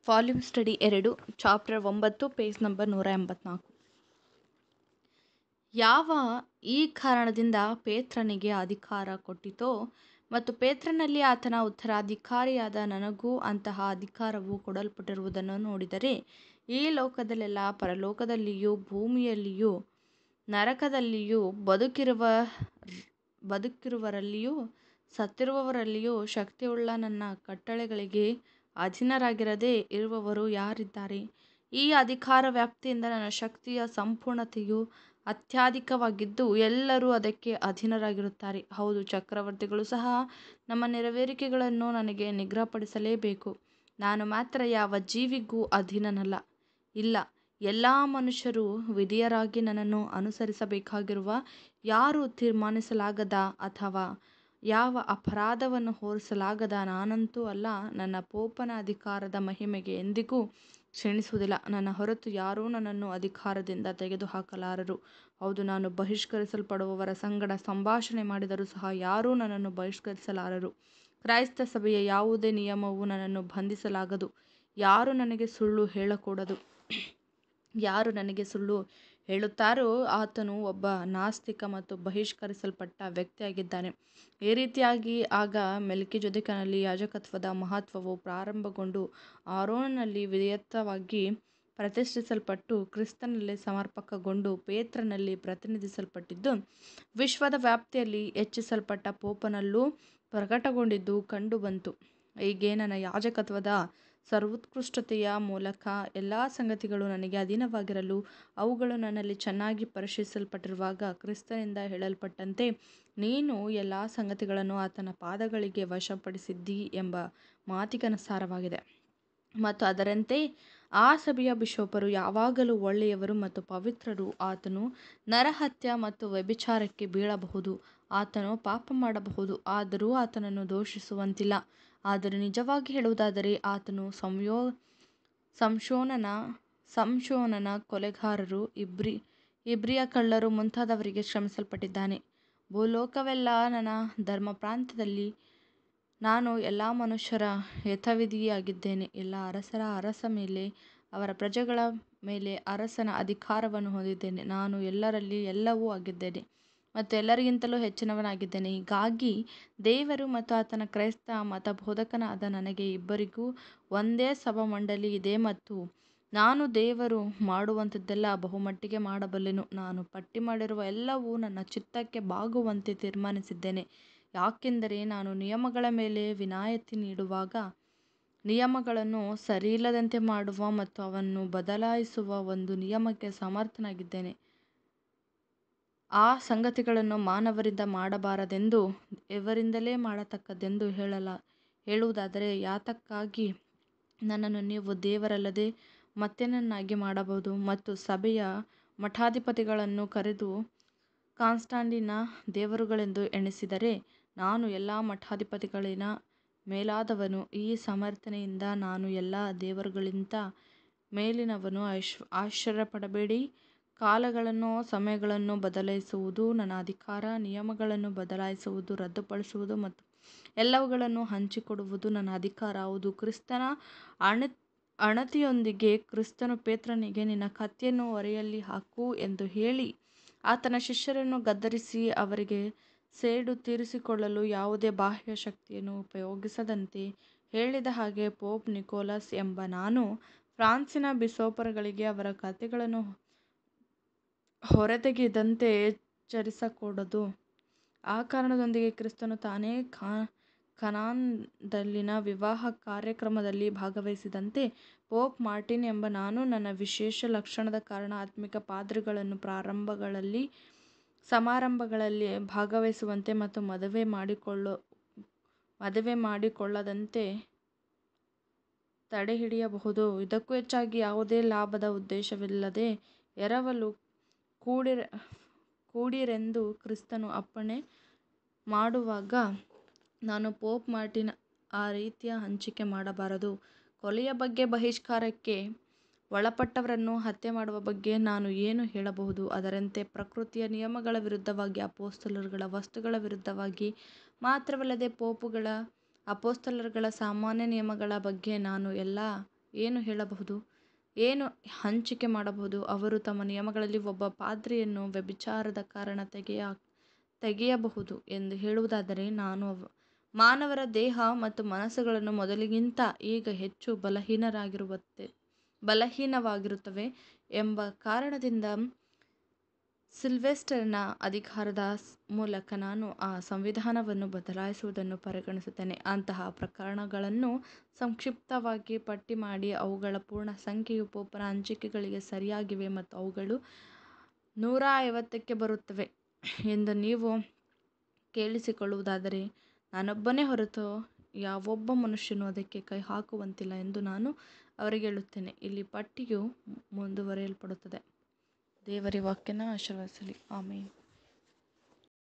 volume study ಎರಡು chapter ಒಂಬತ್ತು page number ನೂರ ಎಂಬತ್ನಾಲ್ಕು ಯಾವ ಈ ಕಾರಣದಿಂದ ಪೇತ್ರನಿಗೆ ಅಧಿಕಾರ ಕೊಟ್ಟಿತೋ ಮತ್ತು ಪೇತ್ರನಲ್ಲಿ ಆತನ ಉತ್ತರಾಧಿಕಾರಿಯಾದ ನನಗೂ ಅಂತಹ ಅಧಿಕಾರವು ಕೊಡಲ್ಪಟ್ಟಿರುವುದನ್ನು ನೋಡಿದರೆ ಈ ಲೋಕದಲ್ಲೆಲ್ಲ ಪರಲೋಕದಲ್ಲಿಯೂ ಭೂಮಿಯಲ್ಲಿಯೂ ನರಕದಲ್ಲಿಯೂ ಬದುಕಿರುವ ಬದುಕಿರುವವರಲ್ಲಿಯೂ ಸತ್ತಿರುವವರಲ್ಲಿಯೂ ಶಕ್ತಿಯುಳ್ಳ ನನ್ನ ಕಟ್ಟಳೆಗಳಿಗೆ ಅಧೀನರಾಗಿರದೇ ಇರುವವರು ಯಾರಿದ್ದಾರೆ ಈ ಅಧಿಕಾರ ವ್ಯಾಪ್ತಿಯಿಂದ ನನ್ನ ಶಕ್ತಿಯ ಸಂಪೂರ್ಣತೆಯು ಅತ್ಯಧಿಕವಾಗಿದ್ದು ಎಲ್ಲರೂ ಅದಕ್ಕೆ ಅಧೀನರಾಗಿರುತ್ತಾರೆ ಹೌದು ಚಕ್ರವರ್ತಿಗಳು ಸಹ ನಮ್ಮ ನೆರವೇರಿಕೆಗಳನ್ನು ನನಗೆ ನಿಗ್ರಹಪಡಿಸಲೇಬೇಕು ನಾನು ಮಾತ್ರ ಯಾವ ಜೀವಿಗೂ ಅಧೀನನಲ್ಲ ಇಲ್ಲ ಎಲ್ಲ ಮನುಷ್ಯರು ವಿಧೇಯರಾಗಿ ನನ್ನನ್ನು ಅನುಸರಿಸಬೇಕಾಗಿರುವ ಯಾರೂ ತೀರ್ಮಾನಿಸಲಾಗದ ಅಥವಾ ಯಾವ ಅಪರಾಧವನ್ನು ಹೊರಿಸಲಾಗದ ನಾನಂತೂ ಅಲ್ಲ ನನ್ನ ಪೋಪನ ಅಧಿಕಾರದ ಮಹಿಮೆಗೆ ಎಂದಿಗೂ ಕ್ಷೀಣಿಸುವುದಿಲ್ಲ ನನ್ನ ಹೊರತು ಯಾರೂ ನನ್ನನ್ನು ಅಧಿಕಾರದಿಂದ ತೆಗೆದುಹಾಕಲಾರರು ಹೌದು ನಾನು ಬಹಿಷ್ಕರಿಸಲ್ಪಡುವವರ ಸಂಗಡ ಸಂಭಾಷಣೆ ಮಾಡಿದರೂ ಸಹ ಯಾರೂ ನನ್ನನ್ನು ಬಹಿಷ್ಕರಿಸಲಾರರು ಕ್ರೈಸ್ತ ಸಭೆಯ ಯಾವುದೇ ನಿಯಮವೂ ನನ್ನನ್ನು ಬಂಧಿಸಲಾಗದು ಯಾರೂ ನನಗೆ ಸುಳ್ಳು ಹೇಳಕೂಡದು ಯಾರು ನನಗೆ ಸುಳ್ಳು ಹೇಳುತ್ತಾರೋ ಆತನು ಒಬ್ಬ ನಾಸ್ತಿಕ ಮತ್ತು ಬಹಿಷ್ಕರಿಸಲ್ಪಟ್ಟ ವ್ಯಕ್ತಿಯಾಗಿದ್ದಾನೆ ಈ ರೀತಿಯಾಗಿ ಆಗ ಮೆಲ್ಕಿಜೆದೇಕನಲ್ಲಿ ಯಾಜಕತ್ವದ ಮಹತ್ವವು ಪ್ರಾರಂಭಗೊಂಡು ಆರೋನನಲ್ಲಿ ವಿಧೇಯತ್ವವಾಗಿ ಪ್ರತಿಷ್ಠಿಸಲ್ಪಟ್ಟು ಕ್ರಿಸ್ತನಲ್ಲಿ ಸಮರ್ಪಕಗೊಂಡು ಪೇತ್ರನಲ್ಲಿ ಪ್ರತಿನಿಧಿಸಲ್ಪಟ್ಟಿದ್ದು ವಿಶ್ವದ ವ್ಯಾಪ್ತಿಯಲ್ಲಿ ಹೆಚ್ಚಿಸಲ್ಪಟ್ಟ ಪೋಪನಲ್ಲೂ ಪ್ರಕಟಗೊಂಡಿದ್ದು ಕಂಡುಬಂತು ಹೀಗೆ ನನ್ನ ಯಾಜಕತ್ವದ ಸರ್ವೋತ್ಕೃಷ್ಟತೆಯ ಮೂಲಕ ಎಲ್ಲ ಸಂಗತಿಗಳು ನನಗೆ ಅಧೀನವಾಗಿರಲು ಅವುಗಳು ನನ್ನಲ್ಲಿ ಚೆನ್ನಾಗಿ ಪರಿಶೀಲಿಸಲ್ಪಟ್ಟಿರುವಾಗ ಕ್ರಿಸ್ತನಿಂದ ಹೇಳಲ್ಪಟ್ಟಂತೆ ನೀನು ಎಲ್ಲ ಸಂಗತಿಗಳನ್ನು ಆತನ ಪಾದಗಳಿಗೆ ವಶಪಡಿಸಿದ್ದೀ ಎಂಬ ಮಾತಿಗನುಸಾರವಾಗಿದೆ ಮತ್ತು ಅದರಂತೆ ಆ ಸಭೆಯ ಬಿಷಪರು ಯಾವಾಗಲೂ ಒಳ್ಳೆಯವರು ಮತ್ತು ಪವಿತ್ರರು ಆತನು ನರಹತ್ಯ ಮತ್ತು ವ್ಯಭಿಚಾರಕ್ಕೆ ಬೀಳಬಹುದು ಆತನು ಪಾಪ ಮಾಡಬಹುದು ಆದರೂ ಆತನನ್ನು ದೂಷಿಸುವಂತಿಲ್ಲ ಆದರೆ ನಿಜವಾಗಿ ಹೇಳುವುದಾದರೆ ಆತನು ಸಂಯೋ ಸಂಶೋನನ ಸಂಶೋನನ ಕೊಲೆಗಾರರು ಇಬ್ರಿ ಇಬ್ರಿಯ ಕಳ್ಳರು ಮುಂತಾದವರಿಗೆ ಶ್ರಮಿಸಲ್ಪಟ್ಟಿದ್ದಾನೆ ಭೂಲೋಕವೆಲ್ಲ ನನ್ನ ಧರ್ಮಪ್ರಾಂತ್ಯದಲ್ಲಿ ನಾನು ಎಲ್ಲ ಮನುಷ್ಯರ ಯಥಾವಿಧಿಯಾಗಿದ್ದೇನೆ ಎಲ್ಲ ಅರಸರ ಅರಸ ಮೇಲೆ ಅವರ ಪ್ರಜೆಗಳ ಮೇಲೆ ಅರಸನ ಅಧಿಕಾರವನ್ನು ಹೊಂದಿದ್ದೇನೆ ನಾನು ಎಲ್ಲರಲ್ಲಿ ಎಲ್ಲವೂ ಆಗಿದ್ದೇನೆ ಮತ್ತು ಎಲ್ಲರಿಗಿಂತಲೂ ಹೆಚ್ಚಿನವನಾಗಿದ್ದೇನೆ ಹೀಗಾಗಿ ದೇವರು ಮತ್ತು ಆತನ ಕ್ರೈಸ್ತ ಮತಬೋಧಕನಾದ ನನಗೆ ಇಬ್ಬರಿಗೂ ಒಂದೇ ಸಭಾಮಂಡಲಿ ಇದೆ ಮತ್ತು ನಾನು ದೇವರು ಮಾಡುವಂಥದ್ದೆಲ್ಲ ಬಹುಮಟ್ಟಿಗೆ ಮಾಡಬಲ್ಲೆನು ನಾನು ಪಟ್ಟಿ ಮಾಡಿರುವ ಎಲ್ಲವೂ ನನ್ನ ಚಿತ್ತಕ್ಕೆ ಬಾಗುವಂತೆ ತೀರ್ಮಾನಿಸಿದ್ದೇನೆ ಯಾಕೆಂದರೆ ನಾನು ನಿಯಮಗಳ ಮೇಲೆ ವಿನಾಯಿತಿ ನೀಡುವಾಗ ನಿಯಮಗಳನ್ನು ಸರಿಯಿಲ್ಲದಂತೆ ಮಾಡುವ ಮತ್ತು ಅವನ್ನು ಬದಲಾಯಿಸುವ ಒಂದು ನಿಯಮಕ್ಕೆ ಸಮರ್ಥನಾಗಿದ್ದೇನೆ ಆ ಸಂಗತಿಗಳನ್ನು ಮಾನವರಿಂದ ಮಾಡಬಾರದೆಂದು ಇವರಿಂದಲೇ ಮಾಡತಕ್ಕದ್ದೆಂದು ಹೇಳಲ ಹೇಳುವುದಾದರೆ ಯಾತಕ್ಕಾಗಿ ನನ್ನನ್ನು ನೀವು ದೇವರಲ್ಲದೆ ಮತ್ತೇನನ್ನಾಗಿ ಮಾಡಬಹುದು ಮತ್ತು ಸಭೆಯ ಮಠಾಧಿಪತಿಗಳನ್ನು ಕರೆದು ಕಾನ್ಸ್ಟಾಂಟಿನ ದೇವರುಗಳೆಂದು ಎಣಿಸಿದರೆ ನಾನು ಎಲ್ಲ ಮಠಾಧಿಪತಿಗಳಿಗಿಂತ ಮೇಲಾದವನು ಈ ಸಮರ್ಥನೆಯಿಂದ ನಾನು ಎಲ್ಲ ದೇವರುಗಳಿಗಿಂತ ಮೇಲಿನವನು ಆಶ್ಚರ್ಯಪಡಬೇಡಿ ಕಾಲಗಳನ್ನು ಸಮಯಗಳನ್ನು ಬದಲಾಯಿಸುವುದು ನನ್ನ ಅಧಿಕಾರ ನಿಯಮಗಳನ್ನು ಬದಲಾಯಿಸುವುದು ರದ್ದುಪಡಿಸುವುದು ಮತ್ತು ಎಲ್ಲವುಗಳನ್ನು ಹಂಚಿಕೊಡುವುದು ನನ್ನ ಅಧಿಕಾರ ಹೌದು ಕ್ರಿಸ್ತನ ಅಣ ಅಣತಿಯೊಂದಿಗೆ ಕ್ರಿಸ್ತನು ಪೇತ್ರನಿಗೆ ನಿನ್ನ ಕತ್ತಿಯನ್ನು ಒರೆಯಲ್ಲಿ ಹಾಕು ಎಂದು ಹೇಳಿ ಆತನ ಶಿಷ್ಯರನ್ನು ಗದರಿಸಿ ಅವರಿಗೆ ಸೇಡು ತೀರಿಸಿಕೊಳ್ಳಲು ಯಾವುದೇ ಬಾಹ್ಯ ಶಕ್ತಿಯನ್ನು ಉಪಯೋಗಿಸದಂತೆ ಹೇಳಿದ ಹಾಗೆ ಪೋಪ್ ನಿಕೋಲಸ್ ಎಂಬ ನಾನು ಫ್ರಾನ್ಸಿನ ಬಿಷಪ್ಗಳಿಗೆ ಅವರ ಕತ್ತಿಗಳನ್ನು ಹೊರತೆಗೆಯದಂತೆ ಎಚ್ಚರಿಸಕೂಡದು ಆ ಕಾರಣದೊಂದಿಗೆ ಕ್ರಿಸ್ತನು ತಾನೇ ಕಾ ಕನಾನದಲ್ಲಿನ ವಿವಾಹ ಕಾರ್ಯಕ್ರಮದಲ್ಲಿ ಭಾಗವಹಿಸಿದಂತೆ ಪೋಪ್ ಮಾರ್ಟಿನ್ ಎಂಬ ನಾನು ನನ್ನ ವಿಶೇಷ ಲಕ್ಷಣದ ಕಾರಣ ಆತ್ಮಿಕ ಪಾದ್ರಿಗಳನ್ನು ಪ್ರಾರಂಭಗಳಲ್ಲಿ ಸಮಾರಂಭಗಳಲ್ಲಿ ಭಾಗವಹಿಸುವಂತೆ ಮತ್ತು ಮದುವೆ ಮಾಡಿಕೊಳ್ಳೋ ಮದುವೆ ಮಾಡಿಕೊಳ್ಳದಂತೆ ತಡೆಹಿಡಿಯಬಹುದು ಇದಕ್ಕೂ ಹೆಚ್ಚಾಗಿ ಯಾವುದೇ ಲಾಭದ ಉದ್ದೇಶವಿಲ್ಲದೆ ಎರವಲು ಕೂಡಿರ ಕೂಡಿರೆಂದು ಕ್ರಿಸ್ತನು ಅಪ್ಪಣೆ ಮಾಡುವಾಗ ನಾನು ಪೋಪ್ ಮಾರ್ಟಿನ್ ಆ ರೀತಿಯ ಹಂಚಿಕೆ ಮಾಡಬಾರದು ಕೊಲೆಯ ಬಗ್ಗೆ ಬಹಿಷ್ಕಾರಕ್ಕೆ ಒಳಪಟ್ಟವರನ್ನು ಹತ್ಯೆ ಮಾಡುವ ಬಗ್ಗೆ ನಾನು ಏನು ಹೇಳಬಹುದು ಅದರಂತೆ ಪ್ರಕೃತಿಯ ನಿಯಮಗಳ ವಿರುದ್ಧವಾಗಿ ಅಪೊಸ್ತಲರುಗಳ ವಸ್ತುಗಳ ವಿರುದ್ಧವಾಗಿ ಮಾತ್ರವಲ್ಲದೆ ಪೋಪುಗಳ ಅಪೊಸ್ತಲರುಗಳ ಸಾಮಾನ್ಯ ನಿಯಮಗಳ ಬಗ್ಗೆ ನಾನು ಎಲ್ಲ ಏನು ಹೇಳಬಹುದು ಏನು ಹಂಚಿಕೆ ಮಾಡಬಹುದು ಅವರು ತಮ್ಮ ನಿಯಮಗಳಲ್ಲಿ ಒಬ್ಬ ಪಾದ್ರಿಯನ್ನು ವ್ಯಭಿಚಾರದ ಕಾರಣ ತೆಗೆಯ ತೆಗೆಯಬಹುದು ಎಂದು ಹೇಳುವುದಾದರೆ ನಾನು ಮಾನವರ ದೇಹ ಮತ್ತು ಮನಸ್ಸುಗಳನ್ನು ಮೊದಲಿಗಿಂತ ಈಗ ಹೆಚ್ಚು ಬಲಹೀನರಾಗಿರುವತ್ತೆ ಬಲಹೀನವಾಗಿರುತ್ತವೆ ಎಂಬ ಕಾರಣದಿಂದ ಸಿಲ್ವೆಸ್ಟರ್ನ ಅಧಿಕಾರದ ಮೂಲಕ ನಾನು ಆ ಸಂವಿಧಾನವನ್ನು ಬದಲಾಯಿಸುವುದನ್ನು ಪರಿಗಣಿಸುತ್ತೇನೆ ಅಂತಹ ಪ್ರಕರಣಗಳನ್ನು ಸಂಕ್ಷಿಪ್ತವಾಗಿ ಪಟ್ಟಿ ಮಾಡಿ ಅವುಗಳ ಪೂರ್ಣ ಸಂಖ್ಯೆಯು ಪೋಪನ ಹಂಚಿಕೆಗಳಿಗೆ ಸರಿಯಾಗಿವೆ ಮತ್ತು ಅವುಗಳು ನೂರ ಐವತ್ತಕ್ಕೆ ಬರುತ್ತವೆ ಎಂದು ನೀವು ಕೇಳಿಸಿಕೊಳ್ಳುವುದಾದರೆ ನಾನೊಬ್ಬನೇ ಹೊರತು ಯಾವೊಬ್ಬ ಮನುಷ್ಯನೂ ಅದಕ್ಕೆ ಕೈ ಹಾಕುವಂತಿಲ್ಲ ಎಂದು ನಾನು ಅವರಿಗೆ ಹೇಳುತ್ತೇನೆ ಇಲ್ಲಿ ಪಟ್ಟಿಯು ಮುಂದುವರಿಯಲ್ಪಡುತ್ತದೆ ದೇವರ ವಾಕ್ಯನ ಆಶೀರ್ವದಿಸಲಿ ಆಮೇಲೆ